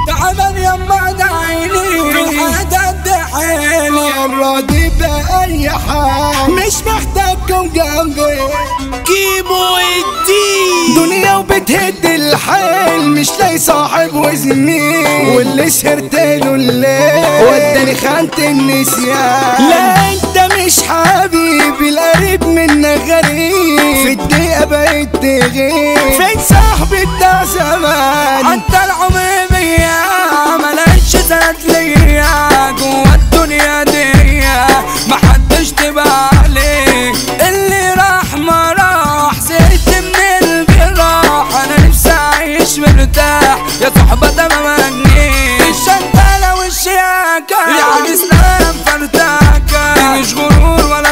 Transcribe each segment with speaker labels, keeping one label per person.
Speaker 1: تعبان يما دعيني في الحياة قد حيلي
Speaker 2: راضي بأي حال مش محتاجكم جنبي
Speaker 1: كيمو الدين
Speaker 2: دنيا وبتهد الحال مش لاقي صاحب وزميل واللي سهرت له الليل وداني خانة النسيان لا انت مش حبيبي القريب منك غريب في الدقيقة بقيت تغيب فين صاحبي بتاع زمان
Speaker 1: حتى العمر بيا ملقتش سند ليا جوا الدنيا دي محدش تبقى عليه اللي راح ما راح زهقت من الجراح انا نفسي اعيش مرتاح يا صحبة ده ما مجنيش الشنطة والشياكة يعني اسلام فرتاكة دي مش غرور ولا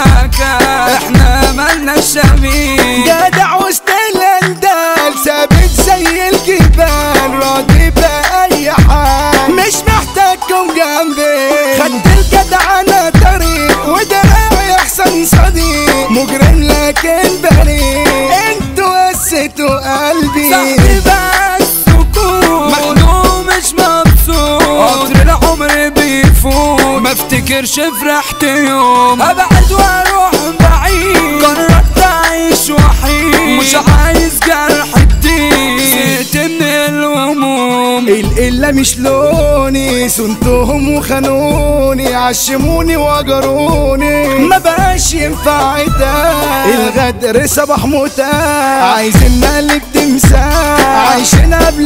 Speaker 1: تناكة احنا مالناش شبيه
Speaker 2: جدع وسط الاندال ثابت زي الجبال راضي بأي حال مش محتاجكم جنبي خدت الجدع انا طريق ودراعي احسن صديق مجرم لكن بريء انتوا قسيتوا قلبي
Speaker 1: صاحبي بس سكون مخنوق مش مبسوط قطر العمر بيفوت ما افتكرش فرحت يوم ابعد واروح بعيد قررت اعيش وحيد مش عايز جرح الدين زهقت من الهموم
Speaker 2: القلة مش لوني سنتهم وخانوني عشموني وجروني ما بقاش ينفع ده الغدر صباح متاح عايزين نقلب تمساح عايشين قبل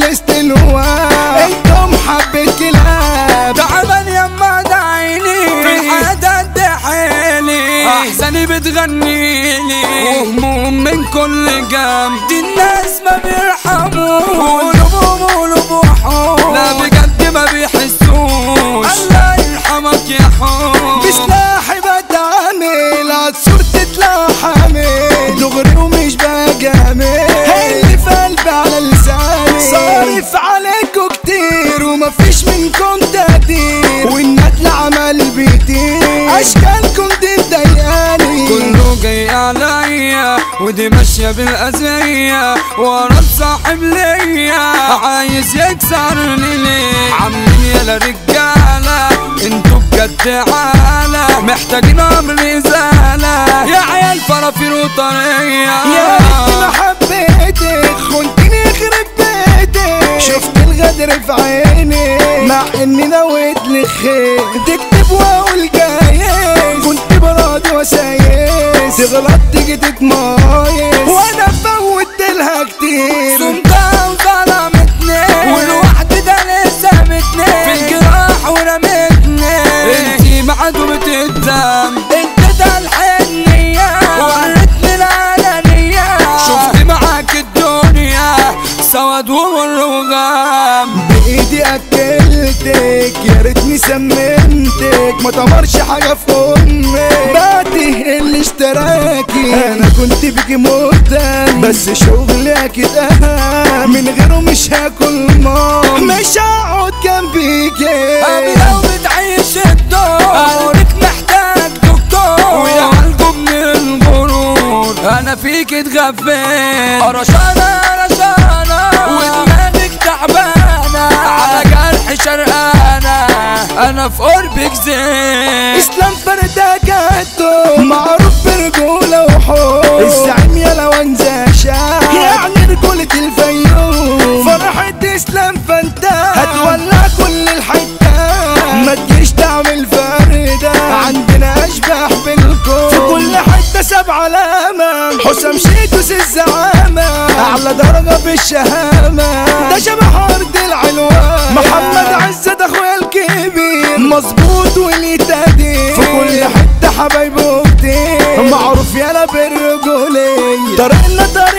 Speaker 2: استلواء انتم حبة كلاب
Speaker 1: تعبان يما دعيني في الحياة قد حيلي احزاني بتغنيلي وهموم من كل جنب دي الناس ما بيرحموش قلوبهم قلوب وحوش لا بجد ما بيحسوش الله يرحمك يا حوش
Speaker 2: بسلاحي بتعامل عالصور تطلع حامل دغري ومش بجامل اللي في قلبي على لساني صارف عليكوا كتير ومفيش منكم تقدير والندل عمل بيطير اشكالكم دي مضايقاني
Speaker 1: كله جاي عليا ودي ماشية بالأذية ورا الصاحب ليا عايز يكسرني ليه عاملين يالا رجالة انتوا بجد عالة محتاجين امر ازالة يا عيال فرافير وطرية
Speaker 2: يا ريتني ما حبيتك خنتني يخرب بيتك شفت الغدر في عيني مع اني نويت لك خير تكتب واقول جايز كنت براد وسايس تغلط تيجي تتمايز وانا فوت لها كتير
Speaker 1: صمتها وظلمتني والوحد ده لسه في الجراح ورمتني انتي معدومة الدم انت ده الحنية وريتني العلنية شفت معاك الدنيا سواد ومر وغام
Speaker 2: بايدي اكلتك يا ريتني سمنتك ما تمرش حاجه في امك بعته اللي اشتراكي انا كنت بيكي مهتم بس شغلي اكيد اهم من غيره مش هاكل مام مش هقعد جنبيكي
Speaker 1: أبي لو بتعيش الدور أوريك محتاج دكتور ويعالجوا من الغرور أنا فيك اتغفيت قرشانة قرشانة ودماغك تعبانة على جرح شرقانة أنا في قربك زين
Speaker 2: اسلام فردا جاتو معروف برجولة وحب الزعيم يا لوانزا شاه يعني رجولة الفيوم فرحة اسلام فانتا هتولع كل الحتة ما تجيش تعمل فردة عندنا اشباح بالكون في كل حتة سبع علامة حسام شيتوس الزعامة اعلى درجة في الشهامة ده شبح ارض العلوان محمد عزت اخويا الكبير مظبوط وليه تقدير في كل حتة حبايبه كتير معروف يالا بالرجولية طريقنا طريق